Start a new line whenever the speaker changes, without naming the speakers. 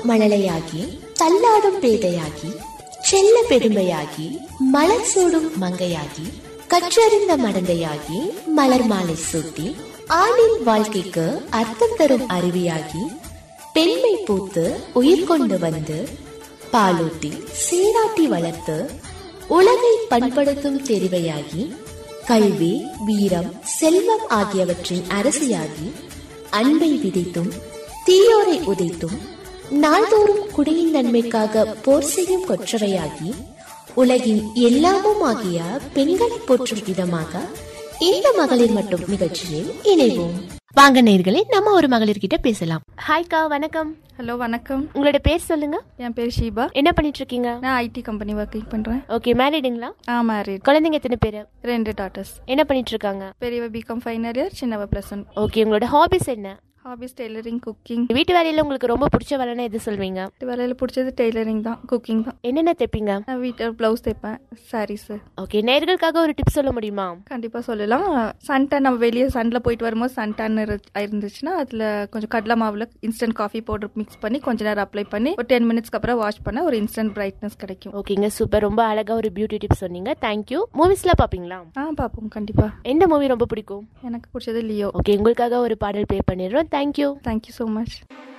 மழலையாகி தள்ளாடும் பேதையாகி செல்ல பெருமையாகி மலர் சூடும் மங்கையாகி கற்றறிந்த மடந்தையாகி மலர் மாலை சூட்டி ஆணின் வாழ்க்கைக்கு அர்த்தம் தரும் அருவியாகி பெண்மை பூத்து உயிர் கொண்டு வந்து பாலூட்டி சீராட்டி வளர்த்து உலகை பண்படுத்தும் தெரிவையாகி கல்வி வீரம் செல்வம் ஆகியவற்றின் அரசியாகி அன்பை விதைத்தும் தீயோரை உதைத்தும் நாள்தோறும் குடியின் நன்மைக்காக போர் செய்யும் கொற்றவையாகி உலகின் எல்லாமும் ஆகிய பெண்களை போற்றும் விதமாக இந்த மகளிர் மட்டும் நிகழ்ச்சியில் இணைவோம் வாங்க நேர்களே நம்ம ஒரு மகளிர் கிட்ட பேசலாம் ஹாய்க்கா வணக்கம்
ஹலோ வணக்கம்
உங்களோட பேர் சொல்லுங்க
என் பேர் ஷீபா
என்ன பண்ணிட்டு இருக்கீங்க
நான் ஐடி கம்பெனி ஒர்க்கிங் பண்ணுறேன்
ஓகே மேரிடுங்களா
ஆ மேரிட்
குழந்தைங்க எத்தனை பேரு
ரெண்டு டாட்டர்ஸ்
என்ன பண்ணிட்டு இருக்காங்க
பெரியவ பிகாம் ஃபைனல் இயர் சின்னவ ப்ளஸ் ஒன்
ஓகே உங்களோட ஹாபிஸ் என்ன
ஹாபிஸ் டெய்லரிங் குக்கிங்
வீட்டு வேலையில உங்களுக்கு ரொம்ப பிடிச்ச வேலைன்னா எது சொல்வீங்க
வேலையில் பிடிச்சது டெய்லரிங் தான் குக்கிங் தான்
என்னென்ன தைப்பீங்க
நான் வீட்டில் ப்ளவுஸ் தைப்பேன் சாரீஸு
ஓகே நேர்களுக்காக ஒரு டிப் சொல்ல முடியுமா
கண்டிப்பாக சொல்லலாம் சன்டான் நம்ம வெளியே சன்ல போயிட்டு வரும்போது சன்டான் இருந்துச்சுன்னா அதில் கொஞ்சம் கடலை மாவில் இன்ஸ்டன்ட் காஃபி பவுடர் மிக்ஸ் பண்ணி கொஞ்ச நேரம் அப்ளை பண்ணி ஒரு டென் மினிட்ஸ்க்கு அப்புறம் வாஷ் பண்ண ஒரு இன்ஸ்டன்ட் பிரைட்னஸ் கிடைக்கும்
ஓகேங்க சூப்பர் ரொம்ப அழகா ஒரு பியூட்டி டிப் சொன்னீங்க தேங்க்யூ மூவிஸ்லாம் பாப்பீங்களா
ஆ பார்ப்போம் கண்டிப்பாக
எந்த மூவி ரொம்ப பிடிக்கும்
எனக்கு பிடிச்சது லியோ
ஓகே உங்களுக்காக ஒரு பாடல் ப்ளே பண்ணிடுறோம் தேங்க்யூ
தேங்க்யூ ஸோ மச்